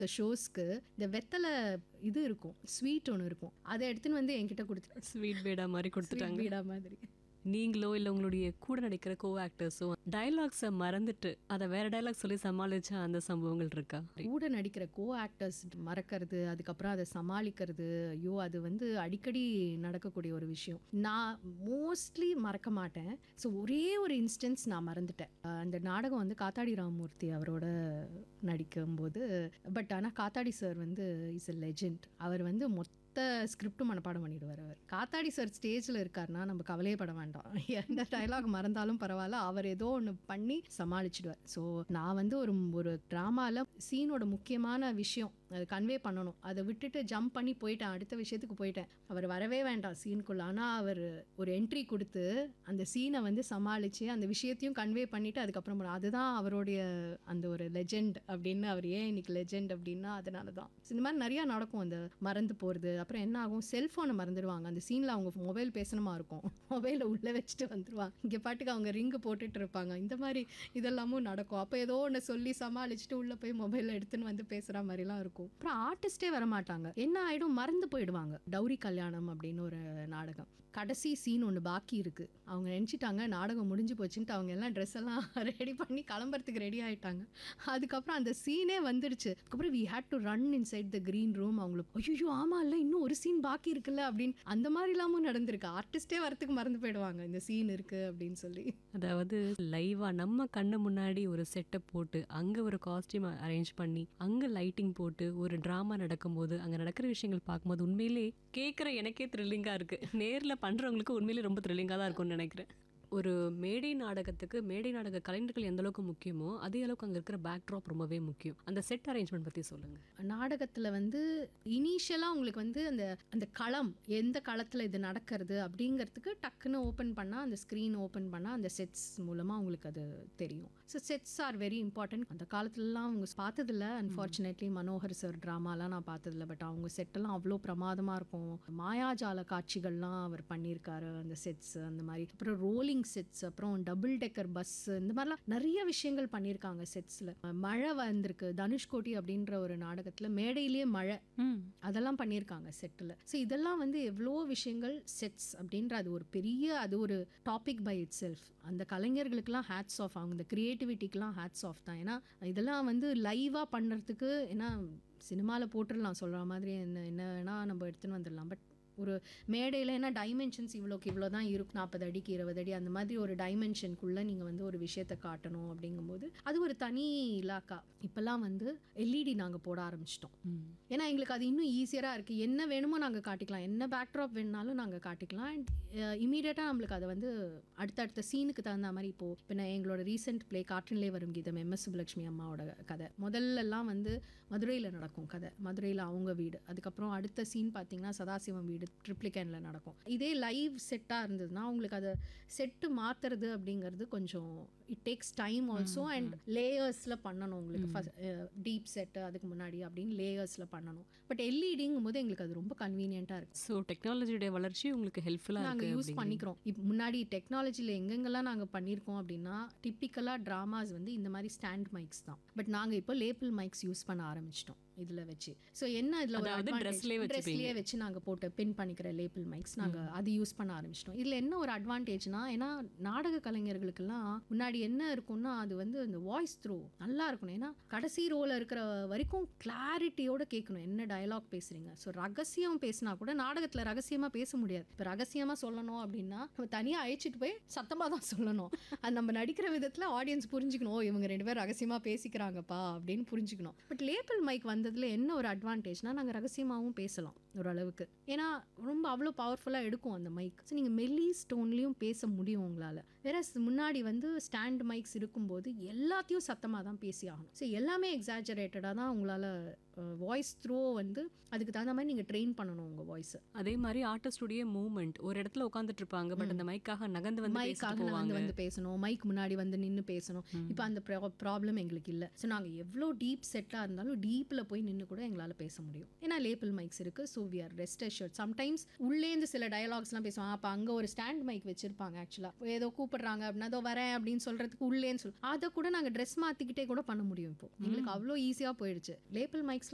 இந்த ஷோஸ்க்கு இந்த வெத்தலை இது இருக்கும் ஸ்வீட் ஒன்று இருக்கும் அதை எடுத்துன்னு வந்து என்கிட்ட கொடுத்து ஸ்வீட் பேடா மாதிரி கொடுத்துட்டாங்க வீடா மாதிரி நீங்களோ இல்லை உங்களுடைய கூட நடிக்கிற கோ ஆக்டர்ஸோ டயலாக்ஸை மறந்துட்டு அதை வேற டயலாக் சொல்லி சமாளிச்ச அந்த சம்பவங்கள் இருக்கா கூட நடிக்கிற கோ ஆக்டர்ஸ் மறக்கிறது அதுக்கப்புறம் அதை சமாளிக்கிறது ஐயோ அது வந்து அடிக்கடி நடக்கக்கூடிய ஒரு விஷயம் நான் மோஸ்ட்லி மறக்க மாட்டேன் ஸோ ஒரே ஒரு இன்ஸ்டன்ஸ் நான் மறந்துட்டேன் அஹ் அந்த நாடகம் வந்து காத்தாடி ராமமூர்த்தி அவரோட நடிக்கும்போது பட் ஆனால் காத்தாடி சார் வந்து இஸ் எ லெஜெண்ட் அவர் வந்து மொத்த ஸ்கிரிப்டும் மனப்பாடம் பண்ணிடுவார் அவர் காத்தாடி சார் ஸ்டேஜில் இருக்காருன்னா நம்ம கவலையே பட வேண்டாம் எந்த டைலாக் மறந்தாலும் பரவாயில்ல அவர் ஏதோ ஒன்று பண்ணி சமாளிச்சிடுவார் ஸோ நான் வந்து ஒரு ஒரு ட்ராமாவில் சீனோட முக்கியமான விஷயம் அது கன்வே பண்ணணும் அதை விட்டுட்டு ஜம்ப் பண்ணி போயிட்டேன் அடுத்த விஷயத்துக்கு போயிட்டேன் அவர் வரவே வேண்டாம் சீனுக்குள்ள ஆனால் அவர் ஒரு என்ட்ரி கொடுத்து அந்த சீனை வந்து சமாளித்து அந்த விஷயத்தையும் கன்வே பண்ணிட்டு அதுக்கப்புறம் போனார். அதுதான் அவருடைய அந்த ஒரு லெஜெண்ட் அப்படின்னு அவர் ஏன் இன்னைக்கு லெஜெண்ட் அப்படின்னா அதனால தான் இந்த மாதிரி நிறையா நடக்கும் அந்த மறந்து போகிறது அப்புறம் என்ன ஆகும் செல்ஃபோனை மறந்துடுவாங்க அந்த சீனில் அவங்க மொபைல் பேசணுமா இருக்கும் மொபைலை உள்ளே வச்சுட்டு வந்துடுவாங்க இங்கே பாட்டுக்கு அவங்க ரிங்கு போட்டுட்டு இருப்பாங்க இந்த மாதிரி இதெல்லாமும் நடக்கும் அப்போ ஏதோ ஒன்று சொல்லி சமாளிச்சுட்டு உள்ளே போய் மொபைலை எடுத்துன்னு வந்து பேசுகிற மாதிரிலாம் இருக்கும் அப்புறம் ஆர்டிஸ்டே வர மாட்டாங்க என்ன ஆயிடும் மறந்து போயிடுவாங்க டௌரி கல்யாணம் அப்படின்னு ஒரு நாடகம் கடைசி சீன் ஒன்று பாக்கி இருக்கு அவங்க நினச்சிட்டாங்க நாடகம் முடிஞ்சு போச்சுன்ட்டு அவங்க எல்லாம் ட்ரெஸ் எல்லாம் ரெடி பண்ணி கிளம்புறதுக்கு ரெடி ஆயிட்டாங்க அதுக்கப்புறம் அந்த சீனே வந்துடுச்சு அதுக்கப்புறம் we had to run inside the green room அவங்களுக்கு ஐயோ ஆமா இல்லை இன்னும் ஒரு சீன் பாக்கி இருக்குல்ல அப்படின்னு அந்த மாதிரி இல்லாமல் நடந்திருக்கு ஆர்டிஸ்டே வரத்துக்கு மறந்து போயிடுவாங்க இந்த சீன் இருக்கு அப்படின்னு சொல்லி அதாவது லைவா நம்ம கண்ணு முன்னாடி ஒரு செட்டப் போட்டு அங்க ஒரு காஸ்டியூம் அரேஞ்ச் பண்ணி அங்க லைட்டிங் போட்டு ஒரு டிராமா நடக்கும்போது அங்க நடக்கிற விஷயங்கள் பார்க்கும்போது உண்மையிலே கேட்குற எனக்கே த்ரில்லிங்கா இருக்கு நேர்ல பண்றவங்களுக்கு உண்மையிலே ரொம்ப த்ரில்லிங்கா தான் இருக்கும்னு நினைக்கிறேன் ஒரு மேடை நாடகத்துக்கு மேடை நாடக கலைஞர்கள் எந்த அளவுக்கு முக்கியமோ அதே அளவுக்கு அங்க இருக்கிற பேக்ட்ராப் ரொம்பவே முக்கியம் அந்த செட் அரேஞ்ச்மெண்ட் பத்தி சொல்லுங்க நாடகத்தில் வந்து இனிஷியலாக உங்களுக்கு வந்து அந்த அந்த களம் எந்த களத்தில் இது நடக்கிறது அப்படிங்கிறதுக்கு டக்குன்னு ஓப்பன் பண்ணால் அந்த ஸ்க்ரீன் ஓப்பன் பண்ணால் அந்த செட்ஸ் மூலமாக உங்களுக்கு அது தெரியும் so sets are very important அந்த காலத்துலலாம் அவங்க பார்த்ததில்ல அன்ஃபார்ச்சுனேட்லி மனோகர் சார் ட்ராமாலாம் நான் பார்த்ததில்ல பட் அவங்க செட்டெல்லாம் அவ்வளோ பிரமாதமாக இருக்கும் மாயாஜால காட்சிகள்லாம் அவர் பண்ணியிருக்காரு அந்த செட்ஸ் அந்த மாதிரி அப்புறம் ரோலிங் செட்ஸ் அப்புறம் டபுள் டெக்கர் பஸ் இந்த மாதிரிலாம் நிறைய விஷயங்கள் பண்ணியிருக்காங்க செட்ஸில் மழை வந்திருக்கு தனுஷ்கோடி அப்படின்ற ஒரு நாடகத்தில் மேடையிலேயே மழை அதெல்லாம் பண்ணியிருக்காங்க செட்டில் ஸோ இதெல்லாம் வந்து எவ்வளோ விஷயங்கள் செட்ஸ் அப்படின்ற அது ஒரு பெரிய அது ஒரு டாபிக் பை இட் செல்ஃப் அந்த கலைஞர்களுக்கெல்லாம் ஹேட்ஸ் ஆஃப் அவங்க இந்த க்ரியேட்டிவிட்டிக்கெலாம் ஹேட்ஸ் ஆஃப் தான் ஏன்னா இதெல்லாம் வந்து லைவாக பண்ணுறதுக்கு ஏன்னா சினிமாவில் போட்டுடலாம் சொல்கிற மாதிரி என்ன என்ன வேணால் நம்ம எடுத்துன்னு வந்துடலாம் பட் ஒரு மேடையில் ஏன்னா டைமென்ஷன்ஸ் இவ்வளோக்கு இவ்வளோ தான் இருக்கும் நாற்பது அடிக்கு இருபது அடி அந்த மாதிரி ஒரு டைமென்ஷனுக்குள்ளே நீங்கள் வந்து ஒரு விஷயத்தை காட்டணும் அப்படிங்கும்போது அது ஒரு தனி இலாக்கா இப்போல்லாம் வந்து எல்இடி நாங்கள் போட ஆரம்பிச்சிட்டோம் ஏன்னா எங்களுக்கு அது இன்னும் ஈஸியராக இருக்குது என்ன வேணுமோ நாங்கள் காட்டிக்கலாம் என்ன பேக்ட்ராப் வேணுனாலும் நாங்கள் காட்டிக்கலாம் அண்ட் இமீடியட்டாக நம்மளுக்கு அதை வந்து அடுத்தடுத்த சீனுக்கு தகுந்த மாதிரி இப்போது இப்போ நான் எங்களோட ரீசெண்ட் ப்ளே காற்றின்லே வரும் கீதம் எம்எஸ் சுப்புலட்சுமி அம்மாவோட கதை முதல்லலாம் வந்து மதுரையில் நடக்கும் கதை மதுரையில் அவங்க வீடு அதுக்கப்புறம் அடுத்த சீன் பார்த்தீங்கன்னா சதாசிவம் வீடு ட்ரிப்ளிகேனில் நடக்கும் இதே லைவ் செட்டாக இருந்ததுன்னா உங்களுக்கு அதை செட்டு மாற்றுறது அப்படிங்கிறது கொஞ்சம் it takes time also and லேயர்ஸில் பண்ணணும் உங்களுக்கு ஃபஸ்ட் டீப் செட்டு அதுக்கு முன்னாடி அப்படின்னு லேயர்ஸில் பண்ணணும் பட் எல்இடிங்கும் போது எங்களுக்கு அது ரொம்ப கன்வீனியண்ட்டாக இருக்குது ஸோ டெக்னாலஜியோட வளர்ச்சி உங்களுக்கு ஹெல்ப்ஃபுல்லாக நாங்கள் இருக்கு யூஸ் பண்ணிக்கிறோம் இப்போ முன்னாடி டெக்னாலஜியில் எங்கெங்கெல்லாம் நாங்கள் பண்ணியிருக்கோம் அப்படின்னா டிப்பிக்கலாக ட்ராமாஸ் வந்து இந்த மாதிரி ஸ்டாண்ட் மைக்ஸ் தான் பட் நாங்கள் இப்போ லேபிள் மைக்ஸ் யூஸ் பண்ண ஆரம்பிச்சிட்டோம் இதில் வச்சு ஸோ என்ன இதில் ஒரு அதாவது dressலயே வச்சுப்பீங்க. ட்ரெஸ்லேயே வச்சு நாங்கள் போட்டு பின் பண்ணிக்கிற லேபிள் மைக்ஸ் நாங்கள் அது யூஸ் பண்ண ஆரம்பிச்சிட்டோம் இதில் என்ன ஒரு அட்வான்டேஜ்னா ஏன்னா நாடக கலைஞர்களுக்கெல்லாம் முன்னாடி என்ன இருக்கும்னா அது வந்து இந்த வாய்ஸ் த்ரோ நல்லா இருக்கணும் ஏன்னா கடைசி ரோல இருக்கிற வரைக்கும் கிளாரிட்டியோட கேட்கணும் என்ன டயலாக் பேசுறீங்க ஸோ ரகசியம் பேசினா கூட நாடகத்தில் ரகசியமாக பேச முடியாது இப்போ ரகசியமாக சொல்லணும் அப்படின்னா நம்ம தனியாக அழைச்சிட்டு போய் சத்தமாக தான் சொல்லணும் அது நம்ம நடிக்கிற விதத்தில் ஆடியன்ஸ் புரிஞ்சுக்கணும் ஓ இவங்க ரெண்டு பேரும் ரகசியமாக பேசிக்கிறாங்கப்பா அப்படின்னு புரிஞ்சுக்கணும் பட் லேபிள் மைக் வந்ததுல என்ன ஒரு அட்வான்டேஜ்னா நாங்கள் ரகசியமாகவும் பேசலாம் ஓரளவுக்கு ஏன்னா ரொம்ப அவ்வளோ பவர்ஃபுல்லாக எடுக்கும் அந்த மைக் ஸோ நீங்கள் மெல்லி ஸ்டோன்லேயும் பேச முடியும் உங்களால் வேற முன்னாடி வந்து ஸ்டாண்ட் மைக்ஸ் இருக்கும்போது எல்லாத்தையும் சத்தமாக தான் பேசி ஆகணும் ஸோ எல்லாமே எக்ஸாஜரேட்டடாக தான் உங்களால் வாய்ஸ் த்ரோ வந்து அதுக்கு தகுந்த மாதிரி நீங்கள் ட்ரெயின் பண்ணணும் உங்கள் வாய்ஸை அதே மாதிரி ஆர்டிஸ்டுடைய மூவ்மெண்ட் ஒரு இடத்துல உட்காந்துட்டு இருப்பாங்க பட் அந்த மைக்காக நகர்ந்து வந்து பேசிட்டு மைக்காக போவாங்க வந்து வந்து பேசணும் மைக் முன்னாடி வந்து நின்று பேசணும் இப்போ அந்த ப்ராப்ளம் எங்களுக்கு இல்லை ஸோ நாங்கள் எவ்வளோ டீப் செட்டாக இருந்தாலும் டீப்பில் போய் நின்று கூட எங்களால் பேச முடியும் ஏன்னா லேபிள் மைக்ஸ் இருக்குது so we are rest assured sometimes உள்ளேந்து சில டயலாக்ஸ்லாம் பேசுவாங்க அப்போ அங்கே ஒரு ஸ்டாண்ட் மைக் வச்சிருப்பாங்க ஆக்சுவலாக ஏதோ கூப்பிடுறாங்க அப்படின்னா அதோ வரேன் அப்படின்னு சொல்கிறதுக்கு உள்ளேன்னு சொல்லி அதை கூட நாங்கள் ட்ரெஸ் மாற்றிக்கிட்டே கூட பண்ண முடியும் இப்போ எங்களுக்கு அவ்வளோ ஈஸியாக போயிடுச்சு லேபிள் மைக்ஸில்